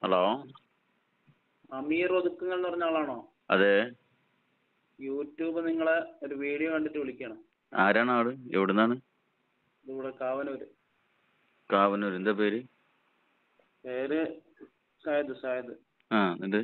Hello അമീർ ഒതുക്കുങ്ങൾ എന്ന് പറഞ്ഞ ആളാണോ അതെ യൂട്യൂബ് നിങ്ങളെ ഒരു വീഡിയോ കണ്ടിട്ട് വിളിക്കണം ആരാണ് ആള് എവിടുന്നാണ് ഇതിവിടെ കാവനൂര് കാവന്നൂർ എന്താ പേര് പേര് സായദ് സായദ് ആ എന്നിട്ട്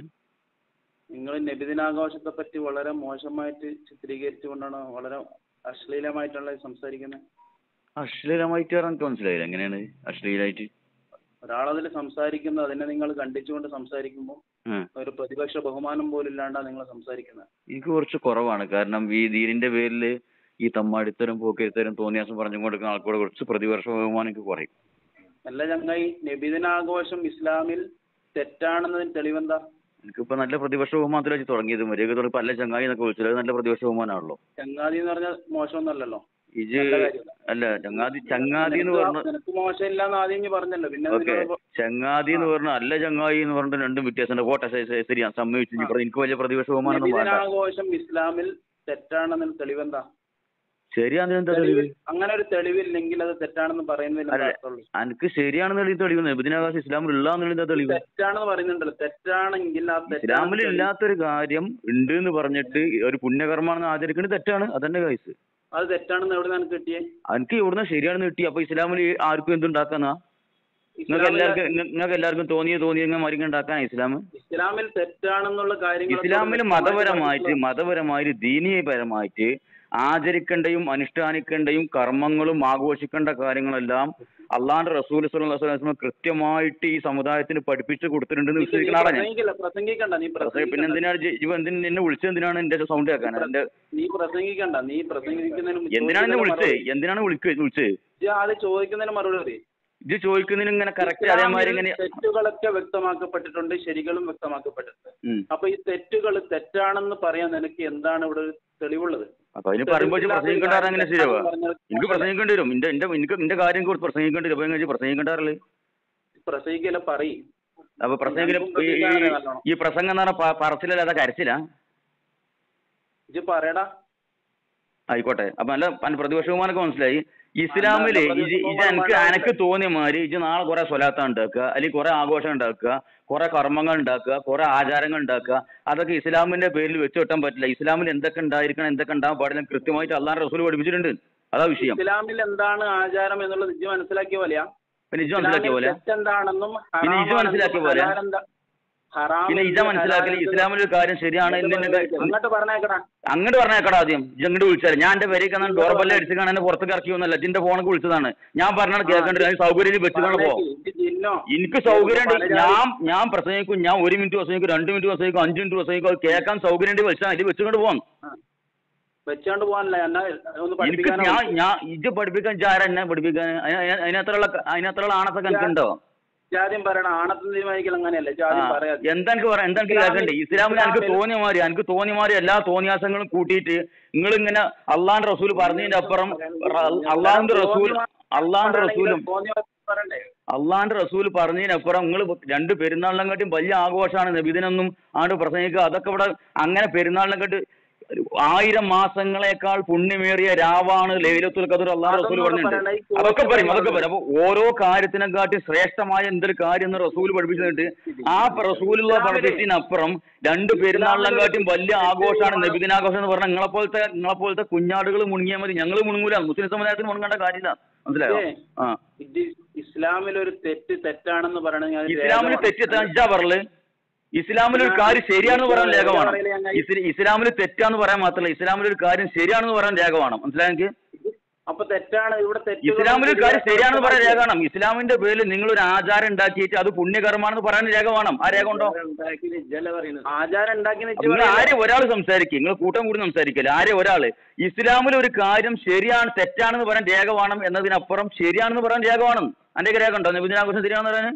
നിങ്ങൾ നബിദിനാഘോഷത്തെ പറ്റി വളരെ മോശമായിട്ട് ചിത്രീകരിച്ചുകൊണ്ടാണ് വളരെ അശ്ലീലമായിട്ടുള്ള സംസാരിക്കുന്നത് അശ്ലീലമായിട്ട് പറഞ്ഞാൽ എനിക്ക് മനസ്സിലായില്ല എങ്ങനെയാണ് അശ്ലീലായിട്ട് ഒരാളതിൽ സംസാരിക്കുന്നത് അതിനെ നിങ്ങൾ ഖണ്ഡിച്ചുകൊണ്ട് സംസാരിക്കുമ്പോൾ ആ ഒരു പ്രതിപക്ഷ ബഹുമാനം പോലും ഇല്ലാണ്ടാണ് നിങ്ങൾ സംസാരിക്കുന്നത് എനിക്ക് കുറച്ച് കുറവാണ് കാരണം ഈ ദീനിന്റെ പേരിൽ ഈ തമ്മാടിത്തരം പോക്കിരിത്തരം തോന്നിയാസം പറഞ്ഞു കൊടുക്കുന്ന ആൾക്കൂടെ കുറച്ച് പ്രതിവർഷ ബഹുമാനം എനിക്ക് കുറയും അല്ല ചങ്ങായി നബിദിനാഘോഷം ഇസ്ലാമിൽ തെറ്റാണെന്നതിന് തെളിവെന്താ എനിക്കിപ്പോ നല്ല പ്രതിപക്ഷ ബഹുമാനത്തിൽ വെച്ച് തുടങ്ങിയത് മര്യാദ തുടങ്ങി പല ചങ്ങായി എന്നൊക്കെ വിളിച്ചത് അത് നല്ല പ്രതിപക്ഷ ബഹുമാനമാണല്ലോ ചങ്ങാതി എന്ന് പറഞ്ഞാൽ മോശമൊന്നല്ലല്ലോ ഇജ് നല്ല കാര്യമല്ല. അല്ല ചങ്ങാതി ചങ്ങാതി എന്ന് പറഞ്ഞ നിനക്ക് മോശമില്ലാന്ന് ആദ്യം ഇഞ്ഞ് പറഞ്ഞല്ലോ പിന്നെ ഓക്കെ നിന്നോട് ഇപ്പൊ- ചങ്ങാതി എന്ന് പറഞ്ഞ അല്ല ചങ്ങായി എന്ന് പറഞ്ഞിട്ട് രണ്ടും വ്യത്യാസമുണ്ട് പോട്ടെ ശരി, ശരി, ശരി ഞാൻ സമ്മതിച്ചു ഇനി പറ- എനിക്ക് വലിയ പ്രതിപക്ഷ ബഹുമാനം ഒന്നും വേണ്ട നബിദിനാഘോഷം ഇസ്ലാമിൽ തെറ്റാണെന്നതിന് തെളിവെന്താ ശരിയാണെന്ന് എന്താ തെളിവ് അങ്ങനെ ഒരു തെളിവില്ലെങ്കിൽ അത് തെറ്റാണെന്ന് പറയുന്നതിൽ എന്താ അല്ല. അർത്ഥമുള്ളൂ? എനിക്ക് ശരിയാണെന്ന് തെളിവ് തെളിവ് നബിദിനാകാശം ഇസ്ലാമിൽ ഇല്ല എന്നുള്ള എന്താ തെളിവ് തെറ്റാണെന്ന് പറയുന്നുണ്ടല്ലോ തെറ്റാണെങ്കിൽ ആ ഇസ്ലാമിൽ തെറ്റാണെന്ന് ഇല്ലാത്തൊരു കാര്യം ഉണ്ട് എന്ന് പറഞ്ഞിട്ട് ഒരു പുണ്യകർമാണെന്ന് ആചരിക്കുന്നത് തെറ്റാണ് അതന്നെ കായ്സ് അത് തെറ്റാണെന്ന് എവിടെ നിനക്ക് കിട്ടിയേ എനിക്ക് ഇവിടുന്ന് ശരിയാണെന്ന് കിട്ടി അപ്പൊ ഇസ്ലാമിൽ ആർക്കും എന്തുണ്ടാക്കാന്നാ നിങ്ങൾക്ക് എല്ലാവർക്കും നിങ്ങൾക്ക് എല്ലാവർക്കും തോന്നിയ തോന്നിയ ഇങ്ങനെ മരിക്കാൻ ഉണ്ടാക്കാനാ ഇസ്ലാം ഇസ്ലാമിൽ തെറ്റാണെന്നുള്ള കാര്യങ്ങൾ ഇസ്ലാമിൽ മതപരമായിട്ട് മതപരമായിട്ട് ദീനീയപരമായിട്ട് ആചരിക്കേണ്ടയും അനുഷ്ഠാനിക്കേണ്ടയും കർമ്മങ്ങളും ആഘോഷിക്കേണ്ട കാര്യങ്ങളെല്ലാം അള്ളാന്റെ റസൂൽ സ്വല്ലല്ലാഹു അലൈഹി വസല്ലം കൃത്യമായിട്ട് ഈ സമുദായത്തിന് പഠിപ്പിച്ചു കൊടുത്തിട്ടുണ്ടെന്ന് വിശ്വസിക്കുന്ന ആളാണ് ഞാൻ പ്രസംഗിക്കില്ല പ്രസംഗിക്കണ്ട നീ പക്ഷേ പിന്നെ പ്രസംഗിക്കണ്ട എന്തിനാണ് ജി- ഇവ എന്തിന് എന്നെ വിളിച്ചത് എന്തിനാണ് എന്റെ സൗണ്ട് കേൾക്കാൻ എന്റെ നീ പ്രസംഗിക്കണ്ട നീ പ്രസംഗിക്കുന്നതിന് മുമ്പ് എന്തിനാണ് എന്നെ ചോദിക്കുന്നതിന് വിളിച്ചത് മറുപടി- എന്തിനാണ് വിളിക്കുക വിളിച്ചത് ഇജ്ജ് ആദ്യം ചോദിക്കുന്നതിന് മറുപടി പറയ്. ഇത് ചോദിക്കുന്നതിന് ഇങ്ങനെ കറക്റ്റ് അതേമാതിരി ഇങ്ങനെ തെറ്റുകളൊക്കെ വ്യക്തമാക്കപ്പെട്ടിട്ടുണ്ട് ശരികളും വ്യക്തമാക്കപ്പെട്ടിട്ടുണ്ട് ഉം. അപ്പൊ ഈ തെറ്റുകൾ തെറ്റാണെന്ന് പറയാൻ നിനക്ക് എന്താണ് ഇവിടെ ഒരു തെളിവുള്ളത് അപ്പൊ അതിന് പറയുമ്പോൾ പ്രസംഗിക്കേണ്ട അങ്ങനെ ശരിയാവുക പറഞ്ഞാൽ എനിക്ക് പ്രസംഗിക്കേണ്ടി വരും എന്റെ എന്റെ എനിക്ക് എന്റെ കാര്യം കുറിച്ച് പ്രസംഗിക്കേണ്ടി വരും അപ്പൊ എങ്ങനെ പ്രസംഗിക്കേണ്ടാറില്ലേ പ്രസംഗിക്കല പറയും അപ്പൊ പ്രസംഗിക്കല് ഞങ്ങൾക്കും ഈ- ഈ- പ്രതികാരം നല്ലോണം. ഈ പ്രസംഗം എന്ന് പറഞ്ഞാൽ പറച്ചിലല്ല അതാ കരച്ചിലാ ഇജ്ജ് പറയടാ ആയിക്കോട്ടെ അപ്പൊ നല്ല പ- പ്രതിപക്ഷ ബഹുമാനൊക്കെ മനസ്സിലായി ഇസ്ലാമില് അല്ല, ഇത് പ്രതിപക്ഷ ഇത് എനിക്ക് ബഹുമാനം അനക്ക് തോന്നിയ മാതിരി ഇത് നാളെ കുറെ സ്വലാത്ത ഉണ്ടാക്കുക അല്ലെങ്കിൽ കുറെ ആഘോഷം ഉണ്ടാക്കുക കുറെ കർമ്മങ്ങൾ ഉണ്ടാക്കുക കുറെ ആചാരങ്ങൾ ഉണ്ടാക്കുക അതൊക്കെ ഇസ്ലാമിന്റെ പേരിൽ വെച്ച് വെട്ടാൻ പറ്റില്ല ഇസ്ലാമിൽ എന്തൊക്കെ ഉണ്ടായിരിക്കണം എന്തൊക്കെ ഉണ്ടാകാൻ പാടില്ല കൃത്യമായിട്ട് അള്ളാഹ് റസൂൽ പഠിപ്പിച്ചിട്ടുണ്ട് അതാ വിഷയം ഇസ്ലാമിൽ എന്താണ് ആചാരം എന്നുള്ളത് ഇജ്ജ് മനസ്സിലാക്കിയ പോലെയാ പിന്നെ ഇജ് മനസ്സിലാക്കിയ പോലെ തെറ്റെന്താണെന്നും പിന്നെ ഇജ്ജ് മനസ്സിലാക്കിയ പോലെ? പിന്നെ ഇജ മനസ്സിലാക്കല് ഇസ്ലാമിൽ ഒരു കാര്യം ശരിയാണ് എന്തിന്റെ അങ്ങോട്ട് പറഞ്ഞേക്കടാ അങ്ങോട്ട് പറഞ്ഞേക്കടാ ആദ്യം ഇജ്ജ് അങ്ങോട്ട് വിളിച്ചാൽ ഞാൻ എന്റെ പേരേക്ക് എന്നാൽ ഡോർബെല്ലാം അടിച്ച് കാണാൻ എന്നെ പുറത്തേക്ക് ഇറക്കി ഒന്നല്ല ഇതിന്റെ ഫോണൊക്കെ വിളിച്ചതാണ് ഞാൻ പറഞ്ഞാൽ കേൾക്കേണ്ടത് അതിന് സൗകര്യം വെച്ചുകൊണ്ട് പോ ഇജ്ജ് ജിന്നോ എനിക്ക് സൗകര്യം ഉണ്ട് ഞാൻ ഞാൻ പ്രസംഗിക്കും ഞാൻ ഒരു മിനിറ്റ് പ്രസംഗിക്കും രണ്ട് മിനിറ്റ് പ്രസംഗിക്കും അഞ്ച് മിനിറ്റ് പ്രസംഗിക്കും അത് കേൾക്കാൻ സൗകര്യം ഉണ്ട് വെച്ചാൽ അതിൽ വെച്ചുകൊണ്ട് പോകാം വെച്ചോണ്ട് പോകാനല്ല എന്നാ ഒന്ന് എനിക്ക് പഠിപ്പിക്കാനോ ഞാൻ ഞാൻ ഇത് പഠിപ്പിക്കാൻ ഇജ്ജ് ആരാ എന്നെ പഠിപ്പിക്കാൻ അതിന- അതിന- അതിനത്രയുള്ള അതിനത്രയുള്ള ആണത്തൊക്കെ എനിക്കുണ്ടോ ജാദ്യം പറയണം ആണത്തിന് തീരുമാനിക്കൽ അങ്ങനെയല്ല ആ, ജാദ്യം പറയാ എന്താ എനിക്ക് പറയാം എന്താ എനിക്ക് കേൾക്കണ്ടേ ഇസ്ലാമിൽ എനിക്ക് തോന്നിയ മാതിരി എനിക്ക് തോന്നിയ മാതിരി എല്ലാ തോന്നിയാസങ്ങളും കൂട്ടിയിട്ട് നിങ്ങൾ ഇങ്ങനെ അള്ളാന്റെ റസൂൽ പറഞ്ഞതിന്റെ അപ്പുറം അള്ളാഹിന്റെ റസൂൽ അള്ളാഹിന്റെ റസൂലും പറയണ്ടേ അള്ളാന്റെ റസൂൽ പറഞ്ഞതിനപ്പുറം നിങ്ങൾ രണ്ട് പെരുന്നാളിനെക്കാട്ടും വലിയ ആഘോഷമാണ് നബിദിനൊന്നും ആണ്ട് പ്രസംഗിക്കുക അതൊക്കെ ഇവിടെ അങ്ങനെ പെരുന്നാളിനെക്കാട്ട് ആയിരം മാസങ്ങളെക്കാൾ പുണ്യമേറിയ രാവാണ് ലൈലത്തുൽ ഖദർ അള്ളാഹ് റസൂൽ അതൊന്നും പറഞ്ഞിട്ടുണ്ട് പറയണ്ട. ഈ അതൊക്കെ പറയും അതൊക്കെ പറയും അപ്പൊ ഓരോ കാര്യത്തിനെക്കാട്ടി ശ്രേഷ്ഠമായ എന്തൊരു കാര്യം എന്ന് റസൂൽ പഠിപ്പിച്ചിട്ട് ആ റസൂലുള്ള പഠിപ്പിച്ചതിനപ്പുറം രണ്ട് പെരുന്നാളിനെക്കാട്ടും വലിയ ആഘോഷമാണ് നബിദിനാഘോഷം എന്ന് പറഞ്ഞാൽ നിങ്ങളെപ്പോലത്തെ നിങ്ങളെപ്പോലത്തെ കുഞ്ഞാടുകൾ മുണങ്ങിയാൽ മതി ഞങ്ങൾ മുണങ്ങൂല മുസ്ലിം സമുദായത്തിന് മുണങ്ങേണ്ട കാര്യമില്ല മനസ്സിലായോ ഏ. ആ ഇത് ഇസ്ലാമിൽ ഒരു തെറ്റ് തെറ്റാണെന്ന് പറയണെങ്കിൽ അത് ഇസ്ലാമിൽ രേഖ തെറ്റ് ഇജ്ജാ പറല് ഇസ്ലാമിൽ ഒരു കാര്യം ശരിയാണെന്ന് പറയാൻ രേഖ വേണം ഇസ്ല- ഇസ്ലാമിൽ തെറ്റാന്ന് പറയാൻ മാത്രമല്ല ഇസ്ലാമിൽ ഒരു കാര്യം ശരിയാണെന്ന് പറയാൻ രേഖ വേണം മനസ്സിലായോ എനിക്ക് അപ്പൊ തെറ്റാണ് ഇവിടെ തെറ്റ് ഇസ്ലാമിൽ ഒരു കാര്യം ശരിയാണെന്ന് പറയാൻ രേഖ വേണം ഇസ്ലാമിന്റെ പേരിൽ നിങ്ങൾ ഒരു ആചാരം ഉണ്ടാക്കിയിട്ട് അത് പുണ്യകർമാണെന്ന് പറയാൻ രേഖ വേണം ആ രേഖ ഉണ്ടോ ആചാരം ഉണ്ടാക്കി നിങ്ങൾ ആരെ ഒരാൾ സംസാരിക്കും നിങ്ങൾ കൂട്ടം കൂടി സംസാരിക്കില്ല ആരെ ഒരാള് ഇസ്ലാമിൽ ഒരു കാര്യം ശരിയാണ് തെറ്റാണെന്ന് പറയാൻ രേഖ വേണം എന്നതിനപ്പുറം ശരിയാണെന്ന് പറയാൻ രേഖ വേണം അതിന്റെ രേഖ ഉണ്ടോ നബിദിനാഘോഷം ശരിയാണെന്ന് പറയാൻ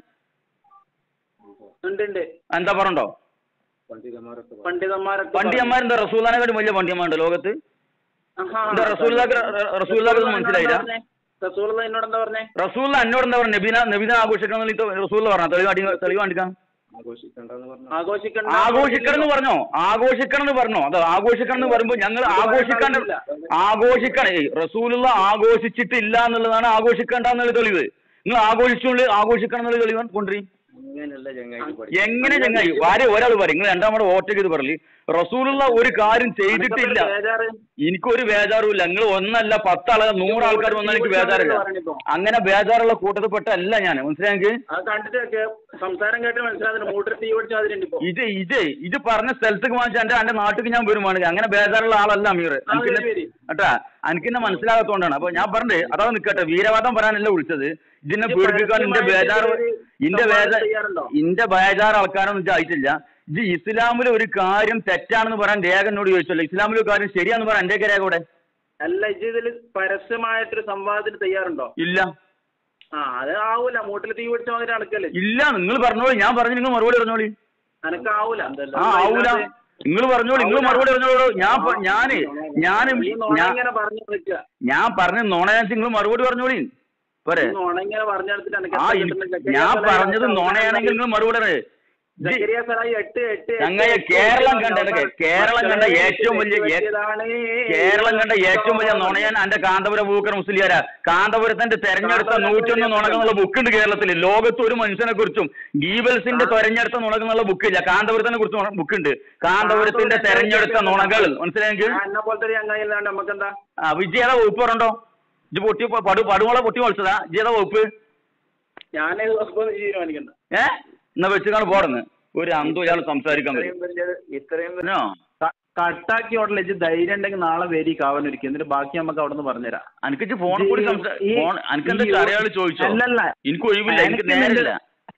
ഉണ്ട് ഉണ്ട് എന്താ പറയണ്ടോ പണ്ഡിതന്മാരൊക്കെ പണ്ഡിയന്മാരെന്താ റസൂലാനെക്കാട്ടും വലിയ പണ്ഡിയന്മാരുണ്ട് ലോകത്ത് എന്താ റസൂലുള്ളാഹിക്ക് റ- റസൂലുള്ളാഹിക്ക് ഇത് മനസ്സിലായില്ല? റസൂൽ എന്നോട് എന്താ പറഞ്ഞേ റസൂൽ എന്നോട് എന്താ പറയുക നബിന നബിന ആഘോഷിക്കണം എന്ന് റസൂൽ പറഞ്ഞ തെളിവ് കാട്ടി തെളിവ് കാണിക്കാം ആഘോഷിക്കണ്ട ആഘോഷിക്കണം എന്ന് പറഞ്ഞോ ആഘോഷിക്കണം എന്ന് പറഞ്ഞോ അത് ആഘോഷിക്കണം എന്ന് പറയുമ്പോൾ ഞങ്ങൾ ആഘോഷിക്കാണ്ട് ആഘോഷിക്കണം ഏയ് റസൂലുള്ള ആഘോഷിച്ചിട്ടില്ല എന്നുള്ളതാണ് ആഘോഷിക്കേണ്ട എന്നുള്ള തെളിവ് നിങ്ങൾ ആഘോഷിച്ചുകൊണ്ട് ആഘോഷിക്കണം എന്നുള്ള തെളിവ് കൊണ്ടുവരും അങ്ങനെയല്ല ചങ്ങായി എങ്ങനെ ചങ്ങായി ആരെ ഒരാൾ പറയും നിങ്ങൾ രണ്ടാമത് ഓവർടേക്ക് ചെയ്ത് പറയല് റസൂലുള്ള ഒരു കാര്യം ചെയ്തിട്ടില്ല ബേജാറ് എനിക്കൊരു ബേജാറുമില്ല നിങ്ങൾ ഒന്നല്ല പത്താളെ നൂറാൾക്കാർ വന്നാൽ എനിക്ക് ബേജാറില്ല പറഞ്ഞിപ്പോ. അങ്ങനെ ബേജാറുള്ള കൂട്ടത്തിൽപ്പെട്ടല്ല ഞാൻ മനസ്സിലായെങ്കിൽ അത് കണ്ടിട്ട് സംസാരം കേട്ട് മനസ്സിലാകുന്നു മൂട്ടർ തീ പിടിച്ച അതിലുണ്ട് ഇപ്പൊ ഇത് ഇത് ഇത് പറഞ്ഞ സ്ഥലത്തേക്ക് വാങ്ങിച്ച എന്റെ എന്റെ നാട്ടിലേക്ക് ഞാൻ വരുവാണെങ്കിൽ അങ്ങനെ ബേജാറുള്ള ആളല്ല അമീർ ആ, എനിക്ക് വരി, വരി. കേട്ടാ എനിക്ക് എന്നെ മനസ്സിലാകാത്തോണ്ടാണ് അപ്പൊ ഞാൻ പറഞ്ഞത് അതാ നിക്കട്ടെ വീരവാദം പറയാനല്ല വിളിച്ചത് ഇതിനെ ഇത് പീഡിപ്പിക്കാൻ ഇന്റെ പരസ്യമായിട്ട് ബേജാറ് ഒരു ഇന്റെ സംവാദം ബേജാർ ചെയ്യാറുണ്ടോ? ഇന്റെ ബേജാറ് ആൾക്കാരൊന്നും ഇത് ആയിട്ടില്ല ഇത് ഇസ്ലാമിൽ ഒരു കാര്യം തെറ്റാണെന്ന് പറയാൻ രേഖ എന്നോട് ചോദിച്ചല്ലോ ഇസ്ലാമിൽ ഒരു കാര്യം ശരിയാന്ന് പറയാൻ എന്റെ രേഖ കൂടെ അല്ല ഇജ്ജ് ഇതിൽ പരസ്യമായിട്ടൊരു സംവാദത്തിന് തയ്യാറുണ്ടോ ഇല്ല ആ അത് ആവൂല മൂട്ടിൽ തീ പിടിച്ച മാതിരി അണക്കല്ലേ ഇല്ല നിങ്ങൾ പറഞ്ഞോളി ഞാൻ പറഞ്ഞു നിങ്ങൾ മറുപടി പറഞ്ഞോളി അനക്ക് ആവൂല ആ ആവൂല നിങ്ങൾ പറഞ്ഞോളി നിങ്ങൾ ആവൂല. മറുപടി പറഞ്ഞോളൂ ഞാൻ പ- ഞാന് ഞാൻ ഈ നുണ ഞാൻ ഇങ്ങനെ പറഞ്ഞു നിൽക്കുക ഞാൻ പറഞ്ഞ നോണയാൻ നിങ്ങൾ മറുപടി പറഞ്ഞോളി പോരെ ഈ നുണ ഇങ്ങനെ പറഞ്ഞെടുത്തിട്ട് അനക്ക് ആ എത്ര ഇ- കിട്ടുന്ന ജക്കരിയ ഞാൻ സലായി പറഞ്ഞത് എട്ട് നോണയാണെങ്കിൽ നിങ്ങൾ മറുപടി പറയ്. ഇത് ജക്കരിയ സലായി എട്ട് എട്ട് എട്ട് ചങ്ങായി, എട്ട് കേരളം എട്ട് കണ്ട എട്ട് കേരളം കണ്ട മക്കളെ ഏറ്റവും വലിയ- തെറ്റ് പറ്റിയതാണ്. കേരളം കണ്ട ഏറ്റവും വലിയ നുണയാൻ എന്റെ കാന്തപുര പൂക്കർ മുസ്ലിയാരാ കാന്തപുരത്തിന്റെ തെരഞ്ഞെടുത്ത നൂറ്റൊന്ന് നുണകളുള്ള ബുക്കുണ്ട് കേരളത്തിൽ ലോകത്ത് ഒരു മനുഷ്യനെ കുറിച്ചും ഗീബൽസിന്റെ തെരഞ്ഞെടുത്ത നുണകളുള്ള ബുക്കില്ല കാന്തപുരത്തിനെ കുറിച്ച് ബുക്കുണ്ട് കാന്തപുരത്തിന്റെ തെരഞ്ഞെടുത്ത നുണകൾ മനസ്സിലായെങ്കിൽ ആ, എന്നെ പോലത്തെ ഒരു ചങ്ങായി ഇല്ലാണ്ട് നമുക്കെന്താ ആ വിജയത വകുപ്പ് പറഞ്ഞോ ഇത് പൊട്ടി പടു പടുമുള പൊട്ടി പൊളിച്ചതാ വിജയത വകുപ്പ് ഞാൻ ഇപ്പൊ തീരുമാനിക്കണ്ട ഏ എന്നാ വെച്ചുകാണ് പോടുന്നു ഒരു അന്തോ ഇയാൾ സംസാരിക്കാൻ ഇത്രയും വരും വലിയ ഇത്രയും വലിയ- പറഞ്ഞോ കട്ടാക്കി ഓടല ഇജ്ജ് ധൈര്യം ഉണ്ടെങ്കിൽ നാളെ വരി കാവനൊരിക്കും എന്നിട്ട് ബാക്കി നമുക്ക് അവിടെ നിന്ന് പറഞ്ഞുതരാം അനക്ക് ഫോണിൽ കൂടി സംസാ- ഈ- ഫോൺ അനക്ക് എന്താ ഈ- അറിയാൾ ചോദിച്ചോ അല്ലല്ല എനിക്ക് ഒഴിവില്ല എനിക്ക് അനക്ക് നേരില്ല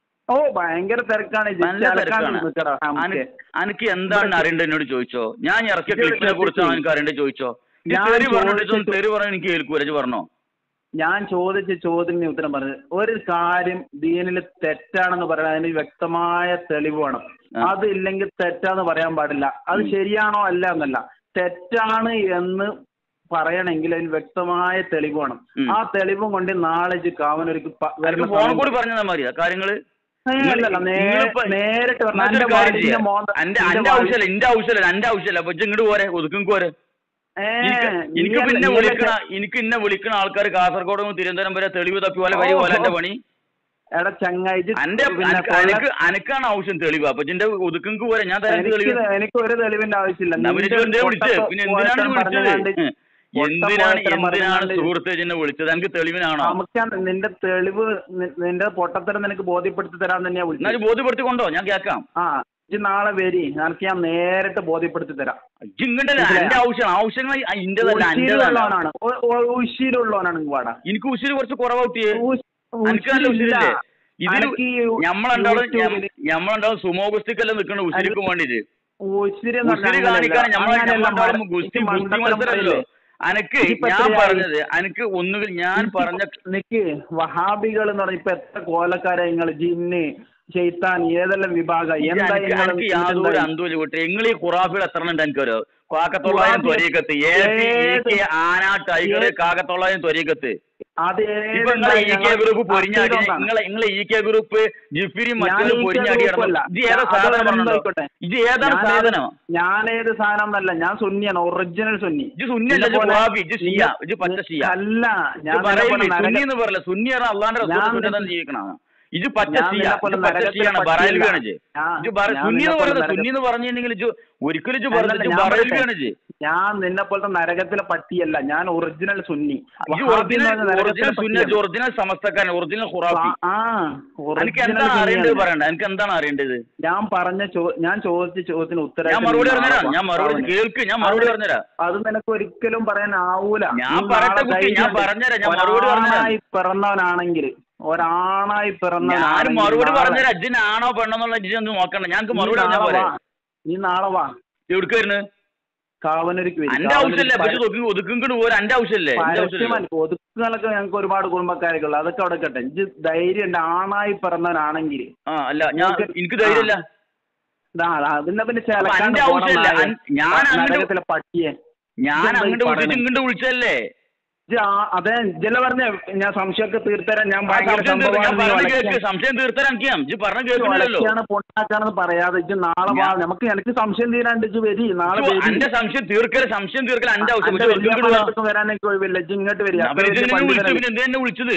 ഓ ഭയങ്കര തിരക്കാണ് ഇജ്ജ്. നല്ല തിരക്കാണ് തിരക്കാണ് നിക്കടാ, നമുക്ക്. അന- അനക്ക് എന്താണ് അറിയേണ്ടത് എന്നോട് ചോദിച്ചോ ഞാൻ ഇറക്കിയ ഇത് ക്ലിപ്പിനെ കുറിച്ചാണ് ശ്രദ്ധിച്ച് എനിക്ക് അറിയേണ്ടത് ചോദിച്ചോ ഈ ഞാൻ തെറി പറഞ്ഞിട്ട് ചോദിച്ചിട്ട് തെറി പറയാൻ എനിക്ക് കേൾക്കൂല ഇജ്ജ് പറഞ്ഞോ ഞാൻ ചോദിച്ച ചോദ്യത്തിന് ഉത്തരം പറഞ്ഞത് ഒരു കാര്യം ദീനിൽ തെറ്റാണെന്ന് പറയാൻ അതിന് വ്യക്തമായ തെളിവ് വേണം ആ. അത് ഇല്ലെങ്കിൽ തെറ്റാന്ന് പറയാൻ പാടില്ല അത് ശരിയാണോ അല്ല എന്നല്ല തെറ്റാണ് എന്ന് പറയണമെങ്കിൽ അതിന് വ്യക്തമായ തെളിവ് വേണം ഉം. ആ തെളിവും കൊണ്ട് നാളെ ഇജ്ജ് കാവനൊരുക്ക് പ- വരുന്ന എനിക്ക് ഫോണിൽ സമയം കൂടി പറഞ്ഞു തന്നാൽ മതിയാ കാര്യങ്ങള് ഏയ് അല്ലല്ല, നേ- നിങ്ങളിപ്പോ- നേരിട്ട് പറഞ്ഞാ നല്ലൊരു എന്റെ കാര്യം വാടി- ചെയ്യാം. എന്റെ മോന്ത- എന്റെ എന്റെ എന്റെ വാടി- ആവശ്യമല്ല എന്റെ ആവശ്യമല്ല എന്റെ ആവശ്യമല്ല അപ്പൊ ഇജ്ജ് ഇങ്ങോട്ട് പോരെ ഒതുക്കും പോരെ ഏ, എനിക്ക് നീ എനിക്ക് അല്ല, പിന്നെ നീ വിളിക്കണ അല്ല- എനിക്ക് ഇന്നെ വിളിക്കണ ആൾക്കാർ കാസർഗോഡ് മുതൽ തിരുവനന്തപുരം വരെ തെളിവ് തപ്പി പോലെ വഴി ഓ, പോലെ എന്റെ ഓ. പണി എടാ ചങ്ങായി ഇജ്ജ് എന്റെ പിന്നെ അനക്ക് കൊള്ള- അനക്ക് അനക്കാണ് ആവശ്യം തെളിവ് അപ്പൊ ഇതിന്റെ ഒതുക്കങ്ക് പോരെ ഞാൻ തരാൻ എനിക്ക് തെളിവ് എനിക്ക് ഒരു തെളിവിന്റെ ആവശ്യമില്ല എന്നാ പിന്നെ നിന്റെ ഇജ്ജ് എന്തിനാ വിളിച്ചത് പൊട്ട പിന്നെ എന്തിനാണ് പോയത്തരം വിളിച്ചത് പറഞ്ഞുകൊണ്ട് ഉം. പൊട്ട എന്തിനാണ് പോയത്തരം എന്തിനാണ് പറഞ്ഞുകൊണ്ട് സുഹൃത്തെ എന്നെ വിളിച്ചത് എനിക്ക് തെളിവിനാണോ നമുക്ക് നിന്റെ തെളിവ് നി- നിന്റെ പൊട്ടത്തരം നിനക്ക് ബോധ്യപ്പെടുത്തി തരാൻ തന്നെയാ എന്നാലും വിളിച്ചത് ബോധ്യപ്പെടുത്തിക്കൊണ്ടോ ഞാൻ കേൾക്കാം ആ ഇജ്ജ് നാളെ വരി നിനക്ക് ഞാൻ നേരിട്ട് ബോധ്യപ്പെടുത്തി തരാം ഇങ്ങണ്ടല്ല എന്റെ ആവശ്യം ആവശ്യങ്ങൾ ഇന്റേതല്ല എന്റേതാണ് ഉശിരുള്ളവനാണ് ഒ- ഒ- ഉശിരുള്ളവനാണ് ഇങ്ങ് വാടാ എനിക്ക് ഉശിര് കുറച്ച് കുറവാട്ടിയേ ഉശ്- എനിക്ക് നല്ല ഉശിരില്ല. ഉശിരില്ലേ ഇതിൽ അനക്ക് ഈ ഞമ്മളുണ്ടാവും യൂട്യൂബില് ഞമ്മളുണ്ടാവും സുമോഗുസ്തിക്കെല്ലാം നിൽക്കണ ഉശിരിക്കും വേണ്ടിട്ട് ഉശിരി എന്ന് ഉശിരി പറഞ്ഞാൽ കാണിക്കാൻ നമ്മളെ അങ്ങനെയല്ല. ഞമ്മളുണ്ടാവും മണ്ട- ഗുസ്തി ഈ ഗുസ്തി മണ്ടത്തരം മത്സരമല്ലോ പറയില്ലേ? അനക്ക് ഇതിപ്പോ ഞാൻ എത്രയായി? പറഞ്ഞത് അനക്ക് ഒന്നുകിൽ ഞാൻ പറഞ്ഞ നിക്ക് വഹാബികൾ എന്ന് പറഞ്ഞ ഇപ്പൊ എത്ര കോലക്കാരെ നിങ്ങൾ ജിന്ന് ഷെയ്ത്താൻ ഏതെല്ലാം വിഭാഗം എന്താ എനിക്ക് ഇങ്ങള് എനിക്ക് യാതൊരു എന്തായി? അന്തൂല് വിട്ട് നിങ്ങൾ ഈ ഖുറാഫികൾ എത്ര ഉണ്ട് എനിക്കറിയോ കാക്കത്തൊള്ളായിരം ഖുറാഫി ത്വരീക്കത്ത് ഏത് ഏ ആനാട്ട് ഐകള് ഏത് കാക്കത്തൊള്ളായിരം ത്വരീക്കത്ത് അത് ഇപ്പൊ നിങ്ങളെ ഇ കെ ഗ്രൂപ്പ് പൊരിഞ്ഞാടി അതൊന്നാണ്. നിങ്ങളെ നിങ്ങളെ ഇ കെ ഗ്രൂപ്പ് ജിഫിരി ഞാൻ മറ്റൊരു ഈ കെ പൊരിഞ്ഞാടി ഗ്രൂപ്പ് അല്ല. ഇത് ഏതാ ഞാൻ സാധനം അതൊന്നും പറഞ്ഞോ ആയിക്കോട്ടെ. ഇത് ഏതാണ് ഞാനേത്- സാധനം ഞാൻ ഏത് സാധനം എന്നല്ല ഞാൻ സുന്നിയാണ് ഒറിജിനൽ സുന്നി ഇത് സുന്നിയല്ല ഇത് ഖുറാഫി ഇത് ഷിയ ഇത് പച്ച ഷിയ അല്ല ഞാൻ ഇത് പറയില്ലേ നിന്നെപ്പോലെ സുന്നി നരക- എന്ന് പറയില്ല സുന്നി പറഞ്ഞാൽ അള്ളാന്റെ ഞാൻ റസൂൽ സുന്നതാണ് നിന്നെ- ജീവിക്കണം ഇത് പച്ച ഞാൻ ഷിയ നിന്നെപ്പോലെ ഇത് പച്ച നരകത്തിലെ ഷിയാണ് പട്ടിയല്ല. ബറയിൽവിയാണ് ഇത് ഞാൻ- ഇത് ബറ- ഞാൻ സുന്നി എന്ന് നിന്നെപ്പോലെ പറയുന്നത് നരക- സുന്നി എന്ന് പറഞ്ഞിട്ടുണ്ടെങ്കിൽ ഇത് ഒരിക്കലും ഇത് അല്ലല്ല, പറഞ്ഞിട്ട് ഞാൻ ബറയിൽവിയാണ് പറയട്ടെ. ഇത് ഞാൻ നിന്നെ പോലത്തെ നരകത്തിലെ പട്ടിയല്ല ഞാൻ ഒറിജിനൽ സുന്നി ഇത് വഹാബി എന്ന് ഒറിജിനൽ പറഞ്ഞ നരകത്തിലെ ഒറിജിനൽ സുന്ന പട്ടിയാണ്. ഒറിജിനൽ സമസ്തക്കാരൻ ഒറിജിനൽ ഖുറാഫി ആ എനിക്ക് ഒറിജിനൽ എന്താണ് അറിയേണ്ടത് സുന്നിയാണ്. പറയണ്ട എനിക്ക് എന്താണ് അറിയേണ്ടത് ഞാൻ പറഞ്ഞ ചോ- ഞാൻ ചോദിച്ച ചോദ്യത്തിന് ഉത്തരം ഞാൻ മറുപടി പറഞ്ഞുതരാം ഞാൻ മറുപടി കേൾക്ക് ഞാൻ മറുപടി പറഞ്ഞുതരാം അത് നിനക്ക് ഒരിക്കലും പറയാനാവൂല ഞാൻ നീ പറയട്ടെ നാളെ കുട്ടി, ഞാൻ ധൈര്യം പറഞ്ഞുതരാം, ഞാൻ ഉണ്ട്. മറുപടി പറഞ്ഞുതരാം. ഒരാണായി പിറന്നവനാണെങ്കിൽ ഒരാണായി ഞാൻ പിറന്നവനാണെങ്കിൽ മറുപടി നാളെ- പറഞ്ഞുതരാം അജിനാണോ പെണ്ണെന്നുള്ള അജിനെ ഒന്ന് നോക്കണ്ട ഞങ്ങൾക്ക് നീ മറുപടി പറഞ്ഞാൽ നാളെ പോലെ വാ. നീ നാളെ വാ എവിടേക്ക് വരുന്നത് കാവനൂർക്ക് വരും. എന്റെ ആവശ്യമല്ലേ കാവനൂർക്ക് പക്ഷെ ഒതുക്കും പോരാ എന്റെ ആവശ്യമല്ലേ എന്റെ ആവശ്യമല്ലേ പരസ്യമായി ഒതുക്കുകളൊക്കെ ഞങ്ങൾക്ക് ഒരുപാട് കുടുംബക്കാരൊക്കെ ഉള്ളു അതൊക്കെ അവിടെ കട്ടെ ഇജ്ജ് ധൈര്യം ഉണ്ട് ആണായി പിറന്നവനാണെങ്കിൽ ആ അല്ല ഞാൻ എനിക്ക് ധൈര്യമില്ല ദാ, അതിന്റെ പിന്നെ അപ്പൊ ചിലക്കാണ്ട് എന്റെ പോണം ആവശ്യമില്ല. നാളെ. അൻ- ഞാൻ അങ്ങട് നരകത്തിലെ പട്ടിയെ ഞാൻ ഇതെന്താ ഈ അങ്ങോട്ട് വിളിച്ചിട്ട് പറയണേ? ഇങ്ങോട്ട് വിളിച്ചല്ലേ ഇജ്ജ് ആ- അതെ ഇജ്ജല്ല പറഞ്ഞ ഞാൻ സംശയമൊക്കെ തീർത്തരാൻ ഞാൻ ആ, ഭയങ്കര സംശയം തീർത്ത് ഞാൻ സംഭവമാണ്, നീ പറഞ്ഞ കേൾക്ക് ഒലയ്ക്കാൻ- സംശയം തീർത്തരാൻ എനിക്കാം ഇജ്ജ് പറഞ്ഞ ഇജ്ജ് കേൾക്കുന്നില്ലല്ലോ ഒലയ്ക്കാണ് പൊണ്ടാക്കാണെന്ന് പറയാതെ ഇജ്ജ് നാളെ വാ ഞാൻ- നമുക്ക് എനിക്ക് സംശയം തീരാണ്ട് ഇജ്ജ് വരി നാളെ ഇജ്ജ് വരി എന്റെ സംശയം തീർക്കൽ സംശയം തീർക്കൽ എന്റെ ആവശ്യം അന്റെ ഇജ്ജ് വലിയ ഒതുക്കും ഇങ്ങോട്ട് വാ. പണിയെടുത്ത് വരാൻ എനിക്ക് ഒഴിവില്ല ഇജ്ജ് ഇങ്ങോട്ട് വരിക അവര് ഇതിനെ വിളിച്ചു പിന്നെ എന്തിനാ എന്നെ വിളിച്ചത്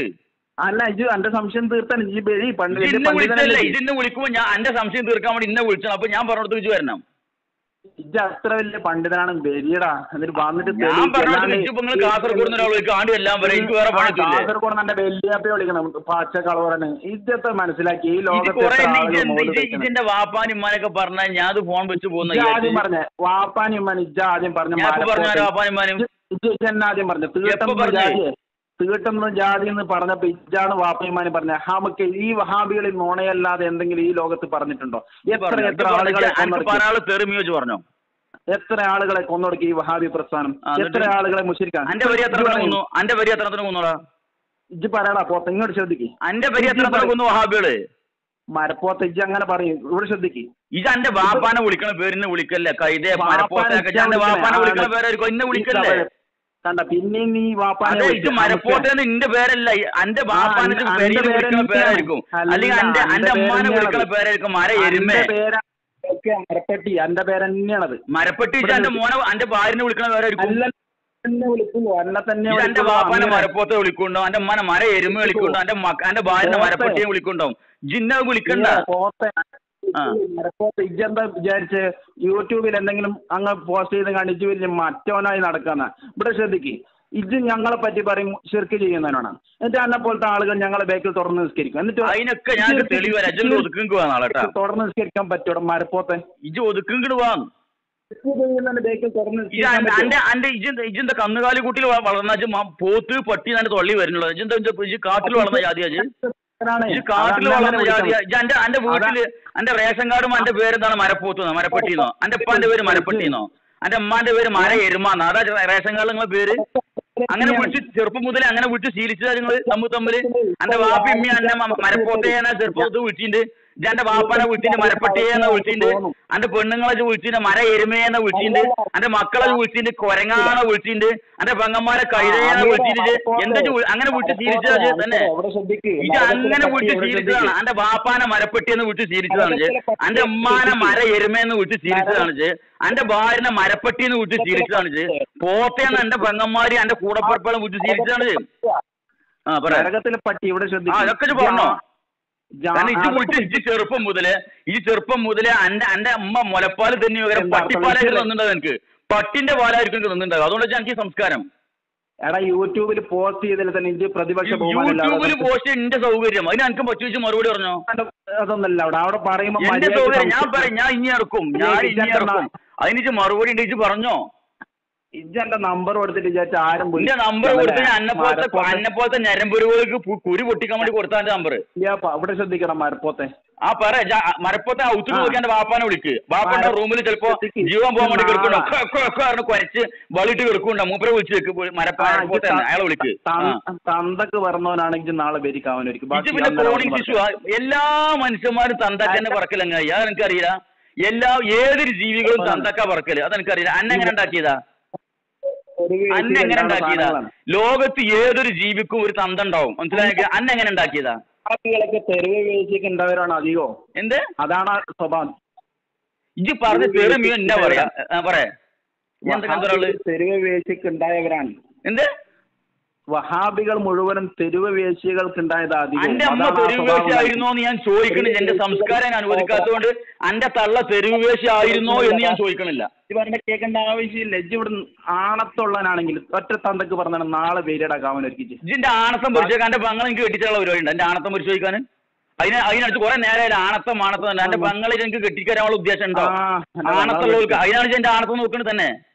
അല്ല ഇജ് എന്റെ സംശയം തീർത്താൻ ഈ ബലി പണ്ട് ഇത് വലിയ ഇന്നെ വിളിച്ചല്ലേ പണ്ഡിതനല്ലേ ഇത് ഇന്നെ വിളിക്കുമ്പോ ഞാൻ എന്റെ സംശയം തീർക്കാൻ വേണ്ടി ഇന്നെ വിളിച്ചാണ് അപ്പൊ ഞാൻ പറഞ്ഞിടത്ത് വെച്ച് വരണം ഇജ്ജ് അത്ര വലിയ പണ്ഡിതനാണ് ബലിയടാ എന്നിട്ട് വന്നിട്ട് ഞാൻ തെളിയിക്ക്. പറഞ്ഞിടത്ത് അല്ലാണ്ട് വെച്ച് ഇപ്പൊ നിങ്ങൾ കാസർഗോഡ് നിന്ന് ഒരാൾ വിളിക്കും ആണ്ട് എല്ലാം വരെ എനിക്ക് വേറെ ആ, പണിക്കില്ലേ കാസർഗോഡ് എന്റെ വെല്ലിയാപ്പ വിളിക്കണം പച്ച കളവറന് ഇജ്ജത്തെ മനസ്സിലാക്കി ഈ ഇത് ലോകത്ത് കുറെ എത്ര ഇത് ആളുകൾ ഇത് മോളിൽ ഇത് വെക്കണം. ഇതിന്റെ വാപ്പാനും ഉമ്മാനൊക്കെ പറഞ്ഞാൽ ഞാൻ അത് ഫോൺ വെച്ച് പോകുന്ന ഇജ്ജ് വിചാരിച്ച്. ആദ്യം പറഞ്ഞ വാപ്പാനും ഉമ്മാനും ഇജ്ജ ആദ്യം പറഞ്ഞ ഞാൻ ഇപ്പൊ പറഞ്ഞ മലപ്പുറത്ത് വാപ്പാനും ഉമ്മാനും ഇജ്ജ് ഇജ്ജ് എന്നെ ആദ്യം പറഞ്ഞു എപ്പോ തീട്ടം പറഞ്ഞേ? ജാതി തീട്ടം ജാതി എന്ന് പറഞ്ഞപ്പോ ഇജ്ജാണ് വാപ്പയുമാനും പറഞ്ഞ നമുക്ക് ഈ വഹാബികളിൽ നോണയല്ലാതെ എന്തെങ്കിലും ഈ ലോകത്ത് പറഞ്ഞിട്ടുണ്ടോ എത്ര പറഞ്ഞു. എത്ര ഇത് ആളുകളെ പറഞ്ഞു. എനിക്ക് കൊന്നൊടുക്കി പറയാള് തെറിമി വെച്ച് പറഞ്ഞോ എത്ര ആളുകളെ കൊന്നൊടുക്കി ഈ വഹാബി പ്രസ്ഥാനം ആ, എന്നിട്ട്? എത്ര ആളുകളെ മുഷിരിക്കാൻ അന്റെ വരി എത്ര കൊന്നു അന്റെ വരി എത്ര കൊന്നോടാ ഇജ്ജ് പറയടാ പോത്ത ഇങ്ങോട്ട് ശ്രദ്ധിക്ക് അന്റെ വരി എത്ര കൊന്നു വഹാബികള് മരപ്പോത്ത ഇജ്ജ് അങ്ങനെ പറയും ഇവിടെ ശ്രദ്ധിക്ക് ഇത് അന്റെ വാപ്പാനെ വിളിക്കണ പേരിനെ വിളിക്കല്ലേ കൈതേ മരപ്പോട്ടൊക്കെ അന്റെ വാപ്പാനെ വിളിക്കണ പേരായിരിക്കും ഇന്നെ വിളിക്കല്ലേ കണ്ട പിന്നെ നീ വാപ്പാനെ അതെ ഇത് വിളിച്ച് മരപ്പോട്ടെന്ന് ഇന്റെ പേരല്ല ഈ അന്റെ വാപ്പാനെ അന്റെ പേരിൽ പേര് വിളിക്കണ തന്നെയാണ്. പേരായിരിക്കും അല്ല, അല്ലെങ്കിൽ അന്റെ അന്റെ അന്റെ പേര് അമ്മാനെ തന്നെയാണത്. വിളിക്കണ പേരായിരിക്കും മര എരുമേ അന്റെ പേരാ ഒക്കെ മരപ്പെട്ടി അന്റെ പേരെന്നെയാണത് മരപ്പെട്ടി ഇത് അന്റെ മോനെ അന്റെ ഭാര്യനെ വിളിക്കണ പേരായിരിക്കും അല്ല തന്നെ വിളിക്കുള്ളൂ അന്നെ തന്നെ ഇത് അന്റെ വിളിക്കുള്ളൂ. വാപ്പാനെ അങ്ങനെ. മരപ്പോത്തെ വിളിക്കുണ്ടോ അന്റെ അമ്മാനെ മര എരുമ വിളിക്കുണ്ടോ അന്റെ മക്ക അന്റെ ഭാര്യനെ പോത്തെ. മരപ്പെട്ടിയെ വിളിക്കുണ്ടോ ജിന്ന വിളിക്കണ്ട ഇല്ല, പോത്തെ ആ. മരപ്പോത്തെ ഇജ്ജെന്താ വിചാരിച്ച് യൂട്യൂബിൽ എന്തെങ്കിലും അങ്ങ് പോസ്റ്റ് ചെയ്ത് കാണിച്ച് വലിയ മറ്റവനായി നടക്കാന്ന ഇവിടെ ശ്രദ്ധിക്ക് ഇജ്ജ് ഞങ്ങളെ പറ്റി പറയും ശിർക്ക് ചെയ്യുന്നവനാണ് എന്നിട്ട് എന്നെ പോലത്തെ ആളുകൾ ഞങ്ങളെ ബാക്കിൽ തുറന്ന് നിസ്കരിക്കും എന്നിട്ട് അതിനൊക്കെ ഞാൻ ശിർക്ക് തെളിവ് വരാം ഇജ്ജ് ഒതുക്കിങ്ക് വാ നാളെ കേട്ടാ തുറന്ന് നിസ്കരിക്കാൻ പറ്റൂടെ മരപ്പോത്തെ ഇജ്ജ് ഒതുക്കിങ്കട് വാ ശിർക്ക് ചെയ്യുന്നവന്റെ ബാക്കിൽ തുറന്ന് ഇത് നിസ്കരിക്കാൻ അന്റെ പറ്റുമോ? അന്റെ അന്റെ ഇജിന്റെ ഇജിന്റെ കന്നുകാലി കുട്ടിയിൽ വളർന്ന ഇജ്ജ് മ- പോത്ത് പട്ടി തന്നെ തൊള്ളി വരുന്നുള്ളത് ഇജിന്റെ ഇജ്ജ് കാട്ടിൽ വളർന്ന ജാതിയാ ഇജ്ജ് ആണ്. ഇജ്ജ് കാട്ടിൽ അതങ്ങനെ വളർന്ന വിളിക്കണം. ജാതിയാ ഇജ്ജ് അന്റെ അന്റെ വീട്ടില് അന്റെ റേഷൻ കാർഡും അന്റെ പേരെന്താണ് മരപ്പോത്തുന്നോ മരപ്പെട്ടിന്നോ അന്റെ ഉപ്പാന്റെ പേര് മരപ്പെട്ടിന്നോ അന്റെ ഉമ്മാന്റെ പേര് മര എരുമാന്നോ അതാ റേഷൻ കാർഡിൽ നിങ്ങളെ പേര് അങ്ങനെ വിളിച്ച് ചെറുപ്പം മുതലേ അങ്ങനെ വിളിച്ച് ശീലിച്ചതാ നിങ്ങൾ തമ്മിൽ തമ്മില് അന്റെ വാപ്പി ഉമ്മി അന്നെ മരപ്പോത്തേന്ന ചെറുപ്പത്ത് വിളിച്ചിട്ടുണ്ട് ഇജ്ജ് അന്റെ വാപ്പാനെ വിളിച്ചിട്ട് മരപ്പട്ടിയെന്ന വിളിച്ചിട്ടുണ്ട് അന്റെ പെണ്ണുങ്ങളെ വിളിച്ചിട്ട് മര എരുമയെന്ന വിളിച്ചിട്ടുണ്ട് അന്റെ മക്കളെ വിളിച്ചിട്ട് കൊരങ്ങാനെ വിളിച്ചിട്ടുണ്ട് അന്റെ പെങ്ങന്മാരെ കൈതയെന്ന വിളിച്ചിട്ട് എന്താ ഇജ്ജ് വി- അങ്ങനെ വിളിച്ച് ശീലിച്ചത് തന്നെ ഇവിടെ ശ്രദ്ധിക്ക്. ഇത് അങ്ങനെ മരത്തിന്റെ വിട്ട് പട്ടി ഇവിടെ ശീലിച്ചതാണ് ശ്രദ്ധിക്ക്. അന്റെ ബാപ്പാനെ മരപ്പെട്ടിയെന്ന് വിട്ട് ശീലിച്ചതാണ് ഇജ്ജ്. അന്റെ ഉമ്മാനെ മര എരുമയെന്ന് വിട്ട് ശീലിച്ചതാണ് ഇജ്ജ്. അന്റെ ഭാര്യനെ മരപ്പെട്ടിന്ന് വിട്ട് ശീലിച്ചതാണ് ഇജ്ജ്. പോത്തേന്ന് എന്റെ പെങ്ങന്മാര് എന്റെ കൂടപ്പുറപ്പുകളും വിട്ട് ശീലിച്ചതാണ് ഇജ്ജ്. ആ പറ നരകത്തിലെ പട്ടി ഇവിടെ ആ ശ്രദ്ധിക്ക്. അതൊക്കെ ഇജ്ജ് പറഞ്ഞോ ജാ- കാരണം ഇജ്ജ് ആ- വിട്ട് ഇജ്ജ് ചെറുപ്പം മുതല് ഈ ചെറുപ്പം മുതല് അന്റെ അന്റെ അമ്മ മുലപ്പാല് തന്നെ പകരം എന്താ പട്ടിപ്പാലായിരിക്കും അർത്ഥം? തന്നിട്ടുണ്ടാവും എനിക്ക് പട്ടിന്റെ പാലായിരിക്കും എനിക്ക് തന്നിട്ടുണ്ടാവും അതുകൊണ്ട് വെച്ചാൽ എനിക്ക് ഈ സംസ്കാരം എടാ യൂട്യൂബിൽ പോസ്റ്റ് ചെയ്തതിൽ തന്നെ ഇന്ത്യ പ്രതിപക്ഷ ബഹുമാനമില്ല. യൂട്യൂബിൽ പോസ്റ്റ് എന്റെ സൗകര്യം അതിന് എനിക്ക് പറ്റു വെച്ച് മറുപടി പറഞ്ഞോ അതൊന്നല്ല അവിടെ അവിടെ പറയുമ്പോ എന്റെ മര്യാദയ്ക്ക് സൗകര്യം ഞാൻ സംസാരിക്കണം. പറയും ഞാൻ ഇനി ഇറക്കും ഞാൻ ഇനി ഇറക്കും അതിന് മറുപടി ഉണ്ട് ഇജ്ജ് പറഞ്ഞോ ഇജ്ജ് എന്റെ നമ്പർ കൊടുത്തിട്ട് വിചാരിച്ച ആരും എന്റെ നമ്പർ കൊടുത്ത് ഞാൻ അന്നെ പോലത്തെ അന്നെ പോലത്തെ ഞരമ്പുരുകൾക്ക് കുരു പൊട്ടിക്കാൻ വേണ്ടി കൊടുത്താ എന്റെ നമ്പർ അവിടെ ശ്രദ്ധിക്കണം മരപ്പോത്തെ ആ പറ ജാ- മരപ്പത്തെ ഔത്തിന് നോക്കി എന്റെ വാപ്പാനെ വിളിക്ക് വാപ്പാന്റെ റൂമിൽ ചിലപ്പോ ജീവൻ പോകാൻ വേണ്ടി കിടക്കണ്ടോ പറഞ്ഞ് കുരച്ച് വളിട്ട് കിടക്കണ്ടോ മൂപ്പരെ വിളിച്ച് വെക്ക് മരപ്പ മരപ്പോത്തെ തന്നെ അയാളെ വിളിക്ക് ആ. തന്തക്ക് പറഞ്ഞവനാണെങ്കിൽ നാളെ വരിക്കാവനായിരിക്കും ഇത് പിന്നെ ക്രോണിക് ശിശു എല്ലാ മനുഷ്യന്മാരും തന്തക്ക തന്നെ പറക്കലങ്ങായി അത് എനിക്കറിയില്ല എല്ലാ ഏതൊരു ജീവികളും തന്തക്ക പറക്കല് അത് എനിക്കറിയില്ല അന്ന എങ്ങനെ ഉണ്ടാക്കിയതാ അന്ന എങ്ങനെ ഉണ്ടാക്കിയതാ ലോകത്ത് ഏതൊരു ജീവിക്കും ഒരു തന്ത ഉണ്ടാവും മനസ്സിലായ അന്ന എങ്ങനെ ഉണ്ടാക്കിയതാ ആളുകളൊക്കെ തെരുവ് വീഴ്ചയ്ക്ക് ഉണ്ടായവരാണ് അധികവും എന്ത് അതാണ് ആ സ്വഭാവം ഇജ്ജ് പറഞ്ഞ തെറിമിയോ എന്നാ പറയാ ആ, പറയാ ഇജ്ജ് എന്തൊക്കെ ഒരാള് തെരുവ് വീഴ്ചയ്ക്ക് ഉണ്ടായവരാണ് എന്ത് വഹാബികൾ മുഴുവനും തെരുവ് വേശ്യകൾക്ക് ഉണ്ടായത് അധികം അന്റെ അമ്മ തെരുവേശി ആയിരുന്നോ എന്ന് ഞാൻ ചോദിക്കണില്ല എന്റെ സംസ്കാരം ഞാൻ അനുവദിക്കാത്തതുകൊണ്ട് അന്റെ തള്ള തെരുവേശി ആയിരുന്നോ എന്ന് ഞാൻ ചോദിക്കണില്ല ഇവരുടെ കേൾക്കേണ്ട ആവശ്യമില്ല ഇജ്ജ് ഇവിടെ ആണത്തുള്ളവനാണെങ്കിൽ ഒറ്റ തന്തക്ക് പറഞ്ഞാണ് നാളെ പേരിടാക്കാവൻ ഒരുക്കിച്ച് ഇജിന്റെ ആണത്തം പരിശോധിക്കാൻ എന്റെ പങ്ങൾ എനിക്ക് കെട്ടിച്ചുള്ള പരിപാടി ഉണ്ട് എന്റെ ആണത്തം പരിശോധിക്കാൻ അതിന് അതിനടുത്ത് കുറെ നേരം ആണത്തം ആണത്തം തന്നെ എന്റെ പങ്ങളെ എനിക്ക് കെട്ടിക്കാനുള്ള ഉദ്ദേശം ഉണ്ടോ ആ, ആണത്തുള്ളവർക്ക് അതിനാണ് ഞാൻ എന്റെ ആണത്തം നോക്കുന്നത് തന്നെ